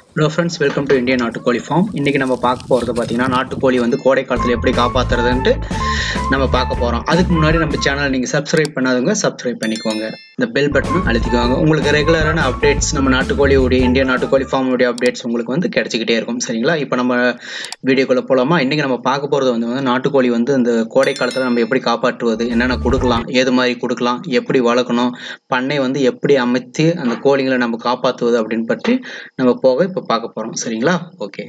hello friends welcome to Indian நாட்டுக்கோழி farm இன்றைக்கி நம்ம பார்க்க போகிறது பார்த்தீங்கன்னா நாட்டுக்கோழி வந்து கோடை காலத்தில் எப்படி காப்பாற்றுறதுன்ட்டு நம்ம பார்க்க போகிறோம் அதுக்கு முன்னாடி நம்ம சேனலை நீங்கள் சப்ஸ்கிரைப் பண்ணாதவங்க சப்ஸ்கிரைப் பண்ணிக்கோங்க இந்த பெல் பட்டனும் அழுத்திக்கோங்க உங்களுக்கு ரெகுலரான அப்டேட்ஸ் நம்ம நாட்டுக்கோழியுடைய இந்தியன் நாட்டுக்கோழி ஃபார்முடைய அப்டேட்ஸ் உங்களுக்கு வந்து கிடச்சிக்கிட்டே இருக்கும் சரிங்களா இப்போ நம்ம வீடியோக்குள்ளே போகலாமா இன்றைக்கி நம்ம பார்க்க போகிறது வந்து வந்து நாட்டுக்கோழி வந்து இந்த கோடை காலத்தில் நம்ம எப்படி காப்பாற்றுவது என்னென்ன கொடுக்கலாம் ஏது மாதிரி கொடுக்கலாம் எப்படி வளர்க்கணும் பண்ணை வந்து எப்படி அமைத்து அந்த கோழிங்களை நம்ம காப்பாற்றுவது அப்படின்னு பற்றி நம்ம போக இப்போ பார்க்க போகிறோம் சரிங்களா ஓகே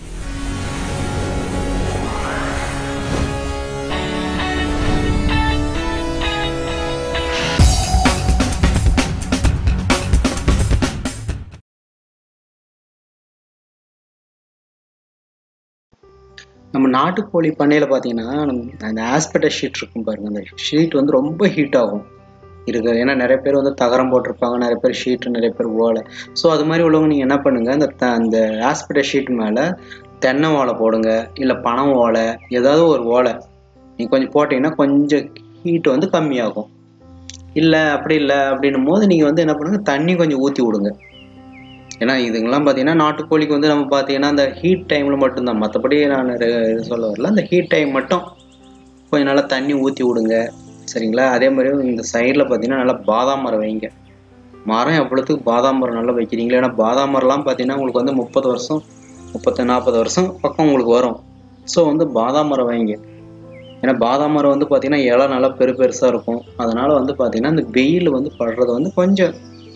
நம்ம நாட்டுக்கோழி பண்ணையில் பார்த்தீங்கன்னா அந்த ஆஸ்பெட்டஸ் ஷீட் இருக்கும் பாருங்க அந்த ஷீட் வந்து ரொம்ப ஹீட் ஆகும் இருக்கு ஏன்னா நிறைய பேர் வந்து தகரம் போட்டிருப்பாங்க நிறைய பேர் ஷீட்டு நிறைய பேர் ஓலை ஸோ அது மாதிரி உள்ளவங்க நீங்கள் என்ன பண்ணுங்க அந்த த அந்த ஆஸ்பெட்டஸ் ஷீட் மேலே தென்னை ஓலை போடுங்க இல்லை பனை ஓலை ஏதாவது ஒரு ஓலை நீங்கள் கொஞ்சம் போட்டிங்கன்னா கொஞ்சம் ஹீட் வந்து கம்மியாகும் இல்லை அப்படி இல்லை அப்படின்னும் போது நீங்கள் வந்து என்ன பண்ணுங்க தண்ணி கொஞ்சம் ஊற்றி விடுங்க ஏன்னா இதுங்கெல்லாம் பார்த்தீங்கன்னா நாட்டுக்கோழிக்கு வந்து நம்ம பார்த்தீங்கன்னா அந்த ஹீட் டைமில் மட்டும்தான் மற்றபடி நான் இது சொல்ல வரல அந்த ஹீட் டைம் மட்டும் கொஞ்சம் நல்லா தண்ணி ஊற்றி விடுங்க சரிங்களா அதே மாதிரி இந்த சைடில் பார்த்தீங்கன்னா நல்லா பாதாம் மரம் வைங்க மரம் எவ்வளோத்துக்கு பாதாம் மரம் நல்லா வைக்கிறீங்களா ஏன்னா பாதாம் மரம்லாம் பார்த்தீங்கன்னா உங்களுக்கு வந்து முப்பது வருஷம் முப்பத்து நாற்பது வருஷம் பக்கம் உங்களுக்கு வரும் ஸோ வந்து பாதாம் மரம் வைங்க ஏன்னா பாதாம் மரம் வந்து பார்த்தீங்கன்னா இலை நல்லா பெரு பெருசாக இருக்கும் அதனால் வந்து பார்த்தீங்கன்னா இந்த வெயில் வந்து படுறத வந்து கொஞ்சம்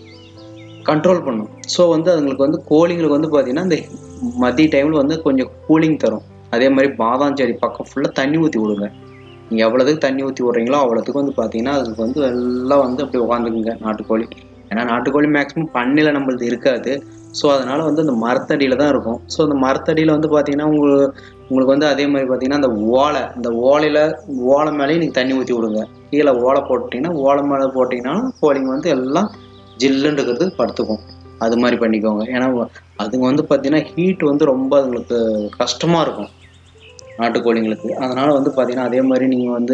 கண்ட்ரோல் பண்ணும் ஸோ வந்து அதுங்களுக்கு வந்து கோழிங்களுக்கு வந்து பார்த்தீங்கன்னா இந்த மதிய டைமில் வந்து கொஞ்சம் கூலிங் தரும் அதே மாதிரி பாதாம் செடி பக்கம் ஃபுல்லாக தண்ணி ஊற்றி விடுங்க நீங்கள் எவ்வளோதுக்கு தண்ணி ஊற்றி விட்றீங்களோ அவ்வளோத்துக்கு வந்து பார்த்தீங்கன்னா அதுக்கு வந்து எல்லாம் வந்து அப்படி உட்காந்துக்குங்க நாட்டுக்கோழி ஏன்னா நாட்டுக்கோழி மேக்ஸிமம் பண்ணில் நம்மளது இருக்காது ஸோ அதனால் வந்து அந்த மரத்தடியில் தான் இருக்கும் ஸோ அந்த மரத்தடியில் வந்து பார்த்தீங்கன்னா உங்களுக்கு உங்களுக்கு வந்து அதே மாதிரி பார்த்தீங்கன்னா அந்த ஓலை இந்த ஓலையில் ஓலை மேலேயும் நீங்கள் தண்ணி ஊற்றி விடுங்க கீழே ஓலை போட்டிங்கன்னா ஓலை மேலே போட்டிங்கன்னா கோழிங்க வந்து எல்லாம் ஜில்லுன்னு இருக்கிறது படுத்துக்கும் அது மாதிரி பண்ணிக்கோங்க ஏன்னா அதுங்க வந்து பார்த்தீங்கன்னா ஹீட் வந்து ரொம்ப அதுங்களுக்கு கஷ்டமாக இருக்கும் நாட்டுக்கோழிங்களுக்கு அதனால் வந்து பார்த்தீங்கன்னா அதே மாதிரி நீங்கள் வந்து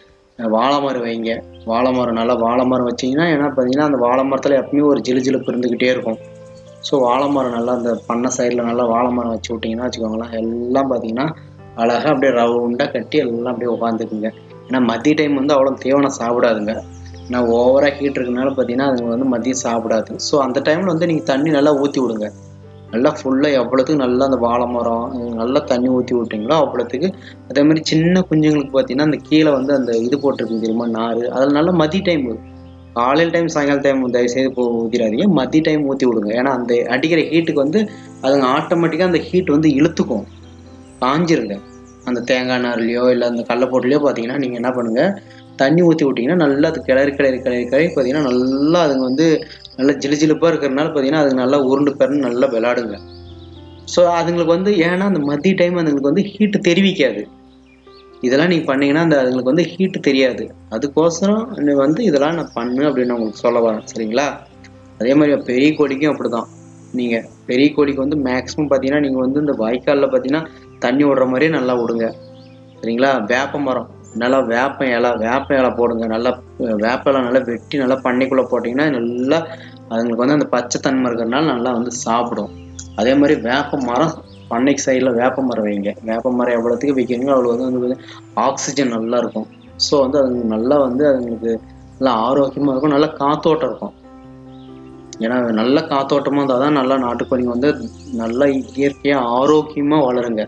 வாழை மரம் வைங்க வாழை மரம் நல்லா வாழை மரம் வச்சிங்கன்னா ஏன்னா பார்த்தீங்கன்னா அந்த வாழை மரத்தில் எப்பவுமே ஒரு ஜிலு ஜிலுப்பு இருந்துக்கிட்டே இருக்கும் ஸோ வாழை மரம் நல்லா அந்த பண்ணை சைடில் நல்லா வாழை மரம் வச்சு விட்டிங்கன்னா வச்சுக்கோங்களேன் எல்லாம் பார்த்தீங்கன்னா அழகாக அப்படியே ரவுண்டாக கட்டி எல்லாம் அப்படியே உட்காந்துக்குங்க ஏன்னா மதிய டைம் வந்து அவ்வளோ தீவனம் சாப்பிடாதுங்க ஏன்னா ஓவராக ஹீட் இருக்கனால பார்த்தீங்கன்னா அதுங்க வந்து மதியம் சாப்பிடாது ஸோ அந்த டைமில் வந்து நீங்கள் தண்ணி நல்லா ஊற்றி விடுங்க நல்லா ஃபுல்லாக எவ்வளோத்துக்கு நல்லா அந்த வாழை மரம் நல்லா தண்ணி ஊற்றி விட்டிங்களோ அவ்வளோத்துக்கு அதே மாதிரி சின்ன குஞ்சுங்களுக்கு பார்த்தீங்கன்னா அந்த கீழே வந்து அந்த இது போட்டிருக்கு தெரியுமா நார் அதில் நல்லா மதிய டைம் காலையில் டைம் சாயங்காலம் டைம் தயவுசெய்து போ ஊற்றிடாதீங்க மதிய டைம் ஊற்றி விடுங்க ஏன்னா அந்த அடிக்கிற ஹீட்டுக்கு வந்து அதுங்க ஆட்டோமேட்டிக்காக அந்த ஹீட் வந்து இழுத்துக்கும் காஞ்சிருங்க அந்த தேங்காய் நார்லையோ இல்லை அந்த கடலப்போட்டுலையோ பார்த்தீங்கன்னா நீங்கள் என்ன பண்ணுங்கள் தண்ணி ஊற்றி விட்டிங்கன்னா நல்லா அது கிளறி கிளறி கிளறி கிளறி பார்த்தீங்கன்னா நல்லா அதுங்க வந்து நல்லா ஜிலு ஜிலுப்பாக இருக்கிறனால பார்த்தீங்கன்னா அதுங்க நல்லா உருண்டு பெறன்னு நல்லா விளாடுங்க ஸோ அதுங்களுக்கு வந்து ஏன்னா அந்த மதிய டைம் அதுங்களுக்கு வந்து ஹீட்டு தெரிவிக்காது இதெல்லாம் நீங்கள் பண்ணீங்கன்னா அந்த அதுங்களுக்கு வந்து ஹீட்டு தெரியாது அதுக்கோசரம் வந்து இதெல்லாம் நான் பண்ணு அப்படின்னு நான் உங்களுக்கு சொல்ல வரேன் சரிங்களா அதே மாதிரி பெரிய கோழிக்கும் அப்படி தான் நீங்கள் பெரிய கோழிக்கு வந்து மேக்ஸிமம் பார்த்தீங்கன்னா நீங்கள் வந்து இந்த வாய்க்காலில் பார்த்தீங்கன்னா தண்ணி விடுற மாதிரியே நல்லா விடுங்க சரிங்களா வேப்ப மரம் நல்லா வேப்ப இலை வேப்ப இலை போடுங்க நல்லா வேப்ப இலை நல்லா வெட்டி நல்லா பண்ணைக்குள்ளே போட்டிங்கன்னா நல்லா அதுங்களுக்கு வந்து அந்த பச்சை தன்மை இருக்கிறதுனால நல்லா வந்து சாப்பிடும் அதே மாதிரி வேப்ப மரம் பண்ணைக்கு சைடில் வேப்ப மரம் வைங்க வேப்ப மரம் எவ்வளோத்துக்கு வைக்கிறீங்களோ அவ்வளோ வந்து வந்து ஆக்சிஜன் நல்லா இருக்கும் ஸோ வந்து அது நல்லா வந்து அதுங்களுக்கு நல்லா ஆரோக்கியமாக இருக்கும் நல்லா காத்தோட்டம் இருக்கும் ஏன்னா நல்ல காத்தோட்டமாக இருந்தால் தான் நல்லா நாட்டுக்கோழிங்க வந்து நல்லா இயற்கையாக ஆரோக்கியமாக வளருங்க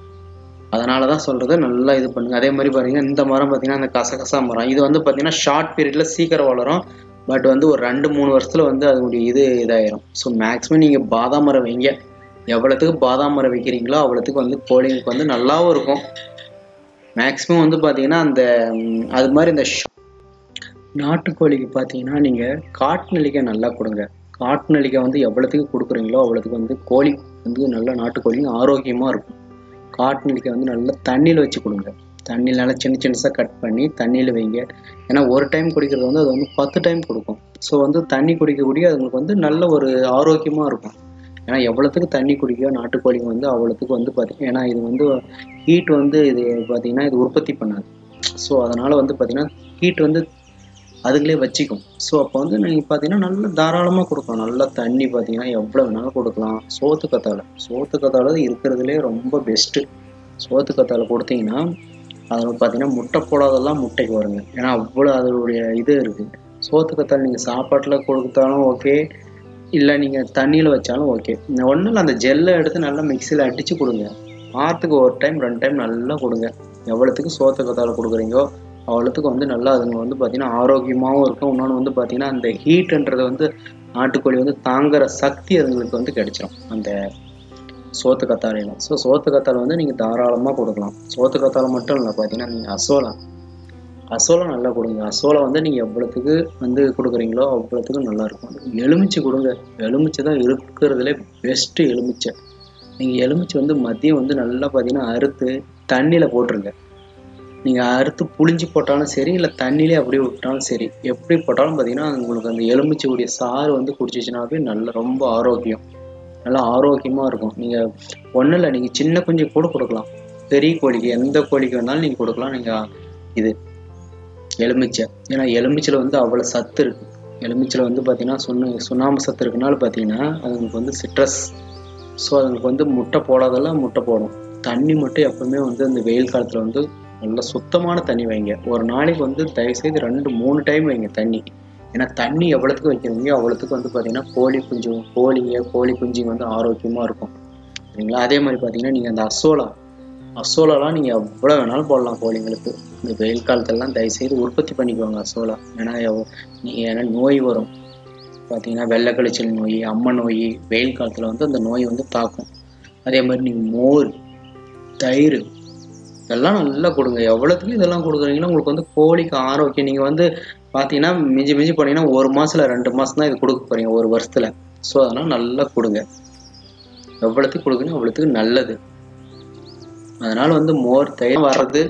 அதனால தான் சொல்கிறது நல்லா இது பண்ணுங்க அதே மாதிரி பார்த்தீங்கன்னா இந்த மரம் பார்த்தீங்கன்னா அந்த கசகசா மரம் இது வந்து பார்த்தீங்கன்னா ஷார்ட் பீரியடில் சீக்கிரம் வளரும் பட் வந்து ஒரு ரெண்டு மூணு வருஷத்தில் வந்து அதனுடைய இது இதாயிரும் ஸோ மேக்ஸிமம் நீங்கள் பாதாம் மரம் வைங்க எவ்வளோத்துக்கு பாதாம் மரம் வைக்கிறீங்களோ அவ்வளோத்துக்கு வந்து கோழிங்களுக்கு வந்து நல்லாவும் இருக்கும் மேக்ஸிமம் வந்து பார்த்தீங்கன்னா அந்த அது மாதிரி இந்த நாட்டுக்கோழிக்கு பார்த்தீங்கன்னா நீங்கள் காட்டு நெல்லிக்காய் நல்லா கொடுங்க காட்டு நெல்லிக்காய் வந்து எவ்வளோத்துக்கு கொடுக்குறீங்களோ அவ்வளோத்துக்கு வந்து கோழி வந்து நல்லா நாட்டுக்கோழிங்க ஆரோக்கியமாக இருக்கும் காட்டு நெல்லிக்காய் வந்து நல்லா தண்ணியில் வச்சு கொடுங்க தண்ணியில் நல்லா சின்ன சின்னசாக கட் பண்ணி தண்ணியில் வைங்க ஏன்னா ஒரு டைம் குடிக்கிறது வந்து அது வந்து பத்து டைம் கொடுக்கும் ஸோ வந்து தண்ணி குடிக்கக்கூடிய அதுங்களுக்கு வந்து நல்ல ஒரு ஆரோக்கியமாக இருக்கும் ஏன்னா எவ்வளோத்துக்கு தண்ணி குடிக்கோ நாட்டுக்கோழிங்க வந்து அவ்வளோத்துக்கு வந்து பார்த்திங்க ஏன்னா இது வந்து ஹீட் வந்து இது பார்த்திங்கன்னா இது உற்பத்தி பண்ணாது ஸோ அதனால் வந்து பார்த்திங்கன்னா ஹீட் வந்து அதுங்களே வச்சுக்கும் ஸோ அப்போ வந்து நீங்கள் பார்த்தீங்கன்னா நல்லா தாராளமாக கொடுக்கலாம் நல்லா தண்ணி பார்த்தீங்கன்னா எவ்வளோ வேணாலும் கொடுக்கலாம் சோத்து கத்தாழை சோத்து கத்தாழை இருக்கிறதுலே ரொம்ப பெஸ்ட்டு சோத்து கத்தாழை கொடுத்தீங்கன்னா அதில் பார்த்தீங்கன்னா முட்டை போடாதெல்லாம் முட்டைக்கு வருங்க ஏன்னா அவ்வளோ அதனுடைய இது இருக்குது சோத்து கத்தாழை நீங்கள் சாப்பாட்டில் கொடுத்தாலும் ஓகே இல்லை நீங்கள் தண்ணியில் வச்சாலும் ஓகே ஒன்றும் இல்லை அந்த ஜெல்லை எடுத்து நல்லா மிக்சியில் அடித்து கொடுங்க வாரத்துக்கு ஒரு டைம் ரெண்டு டைம் நல்லா கொடுங்க எவ்வளோத்துக்கு சோத்து கத்தாழை கொடுக்குறீங்களோ அவ்வளோத்துக்கு வந்து நல்லா அதுங்க வந்து பார்த்தீங்கன்னா ஆரோக்கியமாகவும் இருக்கும் இன்னொன்று வந்து பார்த்தீங்கன்னா அந்த ஹீட்டுன்றது வந்து நாட்டுக்கோழி வந்து தாங்குற சக்தி அதுங்களுக்கு வந்து கிடைச்சிரும் அந்த சோத்து கத்தாழையில் ஸோ சோத்து கத்தாழை வந்து நீங்கள் தாராளமாக கொடுக்கலாம் சோத்து கத்தாழை மட்டும் இல்லை பார்த்தீங்கன்னா நீங்கள் அசோலா அசோலா நல்லா கொடுங்க அசோலா வந்து நீங்கள் எவ்வளோத்துக்கு வந்து கொடுக்குறீங்களோ அவ்வளோத்துக்கு நல்லா இருக்கும் எலுமிச்சை கொடுங்க எலுமிச்சை தான் இருக்கிறதுலே பெஸ்ட்டு எலுமிச்சை நீங்கள் எலுமிச்சை வந்து மதியம் வந்து நல்லா பார்த்தீங்கன்னா அறுத்து தண்ணியில் போட்டுருங்க நீங்கள் அறுத்து புளிஞ்சு போட்டாலும் சரி இல்லை தண்ணியிலே அப்படியே விட்டாலும் சரி எப்படி போட்டாலும் பார்த்தீங்கன்னா உங்களுக்கு அந்த எலுமிச்சையுடைய சாறு வந்து குடிச்சிச்சுனாவே நல்ல ரொம்ப ஆரோக்கியம் நல்லா ஆரோக்கியமாக இருக்கும் நீங்கள் ஒன்றும் இல்லை நீங்கள் சின்ன குஞ்சு கூட கொடுக்கலாம் பெரிய கோழிக்கு எந்த கோழிக்கு வேணாலும் நீங்கள் கொடுக்கலாம் நீங்கள் இது எலுமிச்சை ஏன்னா எலுமிச்சையில் வந்து அவ்வளோ சத்து இருக்குது எலுமிச்சையில் வந்து பார்த்தீங்கன்னா சுண்ண சுண்ணாம்பு சத்து இருக்கனால பார்த்தீங்கன்னா அதுங்களுக்கு வந்து சிட்ரஸ் ஸோ அதுங்களுக்கு வந்து முட்டை போடாதெல்லாம் முட்டை போடும் தண்ணி மட்டும் எப்பவுமே வந்து அந்த வெயில் காலத்தில் வந்து நல்லா சுத்தமான தண்ணி வைங்க ஒரு நாளைக்கு வந்து தயவுசெய்து ரெண்டு மூணு டைம் வைங்க தண்ணி ஏன்னா தண்ணி எவ்வளோத்துக்கு வைக்கிறீங்க அவ்வளோத்துக்கு வந்து பார்த்தீங்கன்னா கோழி குஞ்சு கோழிங்க கோழி குஞ்சுங்க வந்து ஆரோக்கியமாக இருக்கும் சரிங்களா அதே மாதிரி பார்த்தீங்கன்னா நீங்கள் அந்த அசோலா அசோலாலாம் நீங்கள் எவ்வளோ வேணாலும் போடலாம் கோழிங்களுக்கு இந்த வெயில் காலத்துலலாம் தயவுசெய்து உற்பத்தி பண்ணிக்குவாங்க அசோலா ஏன்னா நீங்கள் ஏன்னா நோய் வரும் பார்த்தீங்கன்னா வெள்ளை கழிச்சல் நோய் அம்ம நோய் வெயில் காலத்தில் வந்து அந்த நோய் வந்து தாக்கும் அதே மாதிரி நீங்கள் மோர் தயிர் இதெல்லாம் நல்லா கொடுங்க எவ்வளோத்துக்கு இதெல்லாம் கொடுக்குறீங்களோ உங்களுக்கு வந்து கோழிக்கு ஆரோக்கியம் நீங்கள் வந்து பார்த்தீங்கன்னா மிஞ்சி மிஞ்சி போனீங்கன்னா ஒரு மாதத்தில் ரெண்டு மாதம் தான் இது கொடுக்க போகிறீங்க ஒரு வருஷத்தில் ஸோ அதனால் நல்லா கொடுங்க எவ்வளோத்துக்கு கொடுக்குறீங்க அவ்வளோத்துக்கு நல்லது அதனால் வந்து மோர் தயிர் வர்றது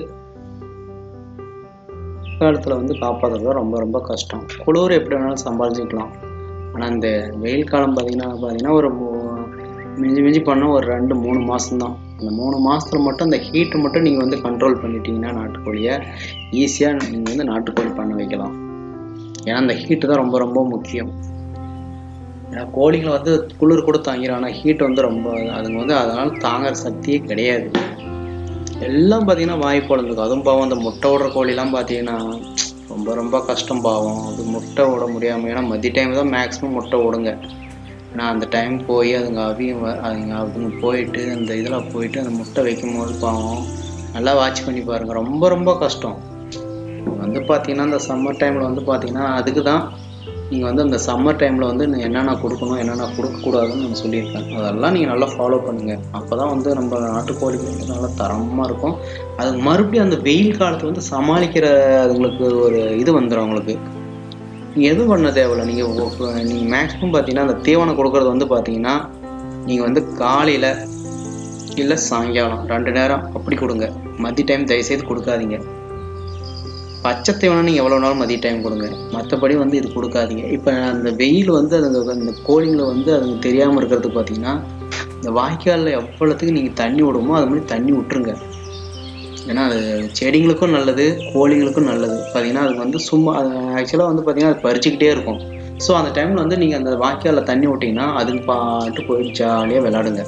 காலத்தில் வந்து காப்பாற்றுறது ரொம்ப ரொம்ப கஷ்டம் குளிர் எப்படி வேணாலும் சமாளிச்சுக்கலாம் ஆனால் இந்த வெயில் காலம் பார்த்தீங்கன்னா பார்த்தீங்கன்னா ஒரு மிஞ்சி மிஞ்சி பண்ணால் ஒரு ரெண்டு மூணு மாதம்தான் அந்த மூணு மாதத்துல மட்டும் அந்த ஹீட்டை மட்டும் நீங்கள் வந்து கண்ட்ரோல் பண்ணிட்டீங்கன்னா நாட்டுக்கோழியை ஈஸியாக நீங்கள் வந்து நாட்டுக்கோழி பண்ண வைக்கலாம் ஏன்னா அந்த ஹீட்டு தான் ரொம்ப ரொம்ப முக்கியம் ஏன்னா கோழிங்களை வந்து குளிர் கூட தாங்கிடும் ஆனால் ஹீட் வந்து ரொம்ப அதுங்க வந்து அதனால் தாங்குற சக்தியே கிடையாது எல்லாம் பார்த்தீங்கன்னா வாய் பொழந்துக்கும் அதுவும் பாவம் அந்த முட்டை விடுற கோழிலாம் பார்த்தீங்கன்னா ரொம்ப ரொம்ப கஷ்டம் பாவம் அது முட்டை விட முடியாமல் ஏன்னா மதிய டைம் தான் மேக்ஸிமம் முட்டை விடுங்க ஏன்னா அந்த டைம் போய் அதுங்க அவியும் அதுங்க அதுங்க போயிட்டு அந்த இதில் போயிட்டு அந்த முட்டை வைக்கும் போது பாவம் நல்லா வாட்ச் பண்ணி பாருங்கள் ரொம்ப ரொம்ப கஷ்டம் வந்து பார்த்தீங்கன்னா இந்த சம்மர் டைமில் வந்து பார்த்தீங்கன்னா அதுக்கு தான் நீங்கள் வந்து அந்த சம்மர் டைமில் வந்து என்னென்ன கொடுக்கணும் என்னென்ன கொடுக்கக்கூடாதுன்னு நான் சொல்லியிருக்கேன் அதெல்லாம் நீங்கள் நல்லா ஃபாலோ பண்ணுங்கள் அப்போ தான் வந்து நம்ம நாட்டுக்கோழி வந்து நல்லா தரமாக இருக்கும் அது மறுபடியும் அந்த வெயில் காலத்தை வந்து சமாளிக்கிற அதுங்களுக்கு ஒரு இது வந்துடும் அவங்களுக்கு நீங்கள் எதுவும் பண்ண தேவையில்ல நீங்கள் நீங்கள் மேக்ஸிமம் பார்த்தீங்கன்னா அந்த தீவனம் கொடுக்குறது வந்து பார்த்தீங்கன்னா நீங்கள் வந்து காலையில் இல்லை சாயங்காலம் ரெண்டு நேரம் அப்படி கொடுங்க மதிய டைம் தயவுசெய்து கொடுக்காதீங்க பச்சை தீவனம் நீங்கள் எவ்வளோ நாளும் மதிய டைம் கொடுங்க மற்றபடி வந்து இது கொடுக்காதீங்க இப்போ அந்த வெயில் வந்து அதுங்க அந்த கோழிங்களை வந்து அதுங்க தெரியாமல் இருக்கிறதுக்கு பார்த்தீங்கன்னா இந்த வாய்க்காலில் எவ்வளோத்துக்கு நீங்கள் தண்ணி விடுமோ அது மாதிரி தண்ணி விட்டுருங்க ஏன்னா அது செடிங்களுக்கும் நல்லது கோழிங்களுக்கும் நல்லது பார்த்தீங்கன்னா அது வந்து சும்மா ஆக்சுவலாக வந்து பார்த்தீங்கன்னா அது பறிச்சுக்கிட்டே இருக்கும் ஸோ அந்த டைமில் வந்து நீங்கள் அந்த வாய்க்காலில் தண்ணி விட்டிங்கன்னா அதுக்கு பாட்டு போய் ஜாலியாக விளாடுங்க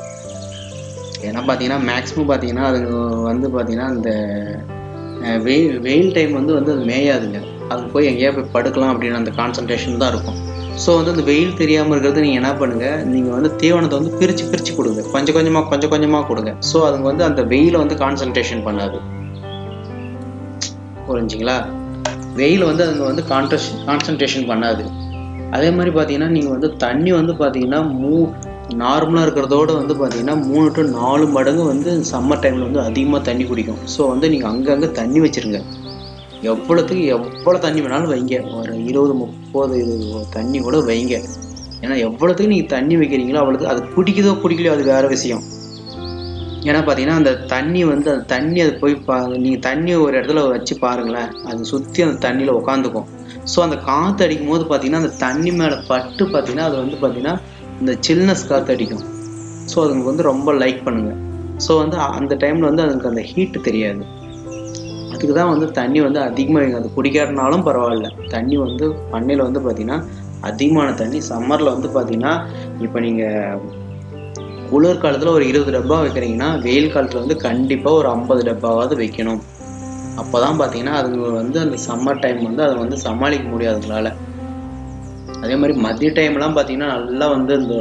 ஏன்னா பார்த்தீங்கன்னா மேக்ஸிமம் பார்த்தீங்கன்னா அது வந்து பார்த்தீங்கன்னா அந்த வெயில் வெயில் டைம் வந்து வந்து அது மேயாதுங்க அது போய் எங்கேயா போய் படுக்கலாம் அப்படின்னு அந்த கான்சன்ட்ரேஷன் தான் இருக்கும் ஸோ வந்து அந்த வெயில் தெரியாமல் இருக்கிறது நீங்கள் என்ன பண்ணுங்கள் நீங்கள் வந்து தீவனத்தை வந்து பிரித்து பிரித்து கொடுங்க கொஞ்சம் கொஞ்சமாக கொஞ்சம் கொஞ்சமாக கொடுங்க ஸோ அதுங்க வந்து அந்த வெயிலை வந்து கான்சன்ட்ரேஷன் பண்ணாது புரிஞ்சுங்களா வெயில் வந்து அதுங்க வந்து கான்ட்ரஸ் கான்சன்ட்ரேஷன் பண்ணாது அதே மாதிரி பார்த்தீங்கன்னா நீங்கள் வந்து தண்ணி வந்து பார்த்தீங்கன்னா மூ நார்மலாக இருக்கிறதோட வந்து பார்த்தீங்கன்னா மூணு டு நாலு மடங்கு வந்து சம்மர் டைமில் வந்து அதிகமாக தண்ணி குடிக்கும் ஸோ வந்து நீங்கள் அங்கங்கே தண்ணி வச்சுருங்க எவ்வளோத்துக்கு எவ்வளோ தண்ணி வேணாலும் வைங்க ஒரு இருபது முப்பது இருபது தண்ணி கூட வைங்க ஏன்னா எவ்வளோத்துக்கு நீங்கள் தண்ணி வைக்கிறீங்களோ அவ்வளோத்துக்கு அது பிடிக்குதோ பிடிக்கலையோ அது வேறு விஷயம் ஏன்னா பார்த்தீங்கன்னா அந்த தண்ணி வந்து அந்த தண்ணி அது போய் பா நீங்கள் தண்ணி ஒரு இடத்துல வச்சு பாருங்களேன் அது சுற்றி அந்த தண்ணியில் உட்காந்துக்கும் ஸோ அந்த காற்று அடிக்கும் போது பார்த்தீங்கன்னா அந்த தண்ணி மேலே பட்டு பார்த்தீங்கன்னா அது வந்து பார்த்தீங்கன்னா இந்த சில்னஸ் காற்று அடிக்கும் ஸோ அதுங்களுக்கு வந்து ரொம்ப லைக் பண்ணுங்கள் ஸோ வந்து அந்த டைமில் வந்து அதுக்கு அந்த ஹீட்டு தெரியாது அது இதுக்கு தான் வந்து தண்ணி வந்து அதிகமாக வைங்க அது குடிக்காட்டினாலும் பரவாயில்ல தண்ணி வந்து பண்ணையில் வந்து பார்த்தீங்கன்னா அதிகமான தண்ணி சம்மரில் வந்து பார்த்தீங்கன்னா இப்போ நீங்கள் குளிர் காலத்தில் ஒரு இருபது டப்பா வைக்கிறீங்கன்னா வெயில் காலத்தில் வந்து கண்டிப்பாக ஒரு ஐம்பது டப்பாவாவது வைக்கணும் அப்போ தான் பார்த்தீங்கன்னா அதுங்க வந்து அந்த சம்மர் டைம் வந்து அதை வந்து சமாளிக்க முடியாது அதுங்களால அதே மாதிரி மதிய டைம்லாம் பார்த்தீங்கன்னா நல்லா வந்து இந்த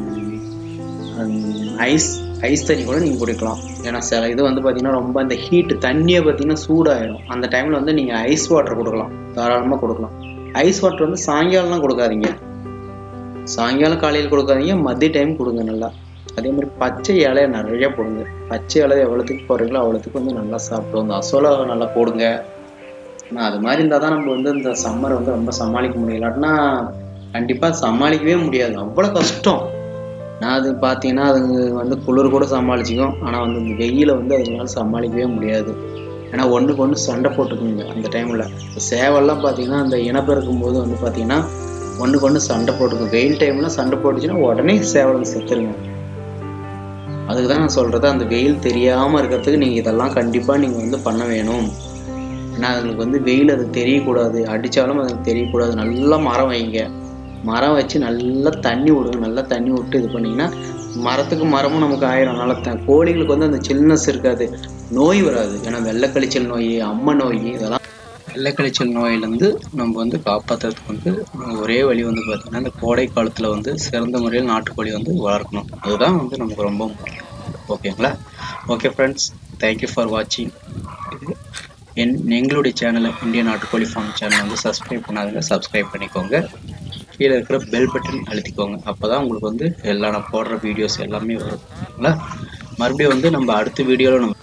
ஐஸ் ஐஸ் தண்ணி கூட நீங்கள் குடிக்கலாம் ஏன்னா சில இது வந்து பார்த்தீங்கன்னா ரொம்ப அந்த ஹீட் தண்ணியை பார்த்தீங்கன்னா சூடாயிடும் அந்த டைமில் வந்து நீங்கள் ஐஸ் வாட்டர் கொடுக்கலாம் தாராளமாக கொடுக்கலாம் ஐஸ் வாட்டர் வந்து சாயங்காலம்லாம் கொடுக்காதீங்க சாயங்காலம் காலையில் கொடுக்காதீங்க மதிய டைம் கொடுங்க நல்லா அதே மாதிரி பச்சை இலையை நிறைய போடுங்க பச்சை இலை எவ்வளோத்துக்கு போடுறீங்களோ அவ்வளோத்துக்கு வந்து நல்லா சாப்பிடும் இந்த அசோலா நல்லா போடுங்க ஆனால் அது மாதிரி இருந்தால் தான் நம்ம வந்து இந்த சம்மரை வந்து ரொம்ப சமாளிக்க முடியும் இல்லாட்டினா கண்டிப்பாக சமாளிக்கவே முடியாது அவ்வளோ கஷ்டம் நான் அது பார்த்தீங்கன்னா அதுங்க வந்து குளிர் கூட சமாளிச்சிக்கும் ஆனால் வந்து இந்த வெயிலை வந்து அதுங்களால சமாளிக்கவே முடியாது ஏன்னா ஒன்றுக்கு ஒன்று சண்டை போட்டுக்குங்க அந்த டைமில் சேவல்லாம் பார்த்தீங்கன்னா அந்த இனப்பெருக்கும் போது வந்து பார்த்தீங்கன்னா ஒன்றுக்கு ஒன்று சண்டை போட்டுக்கும் வெயில் டைமில் சண்டை போட்டுச்சுன்னா உடனே சேவல் செத்துருங்க அதுக்கு தான் நான் சொல்கிறது அந்த வெயில் தெரியாமல் இருக்கிறதுக்கு நீங்கள் இதெல்லாம் கண்டிப்பாக நீங்கள் வந்து பண்ண வேணும் ஏன்னா அதுங்களுக்கு வந்து வெயில் அது தெரியக்கூடாது அடித்தாலும் அதுக்கு தெரியக்கூடாது நல்லா மரம் வைங்க மரம் வச்சு நல்லா தண்ணி விடுங்க நல்லா தண்ணி விட்டு இது பண்ணிங்கன்னா மரத்துக்கு மரமும் நமக்கு ஆயிரும் நல்லா த கோழிகளுக்கு வந்து அந்த சில்னஸ் இருக்காது நோய் வராது ஏன்னா வெள்ளைக்கழிச்சல் நோய் அம்மை நோய் இதெல்லாம் வெள்ளைக்கழிச்சல் நோயிலேருந்து நம்ம வந்து காப்பாற்றுறதுக்கு வந்து ஒரே வழி வந்து பார்த்திங்கன்னா இந்த கோடை காலத்தில் வந்து சிறந்த முறையில் நாட்டுக்கோழி வந்து வளர்க்கணும் அதுதான் வந்து நமக்கு ரொம்ப முக்கியம் ஓகேங்களா ஓகே ஃப்ரெண்ட்ஸ் தேங்க்யூ ஃபார் வாட்சிங் இது என் எங்களுடைய சேனலை இந்தியன் நாட்டுக்கோழி ஃபார்ம் சேனல் வந்து சப்ஸ்கிரைப் பண்ணாதுங்க சப்ஸ்கிரைப் பண்ணிக்கோங்க கீழே இருக்கிற பெல் பட்டன் அழுத்திக்கோங்க அப்போ தான் உங்களுக்கு வந்து எல்லா நான் போடுற வீடியோஸ் எல்லாமே வரும் ஓகேங்களா மறுபடியும் வந்து நம்ம அடுத்த வீடியோவில் நம்ம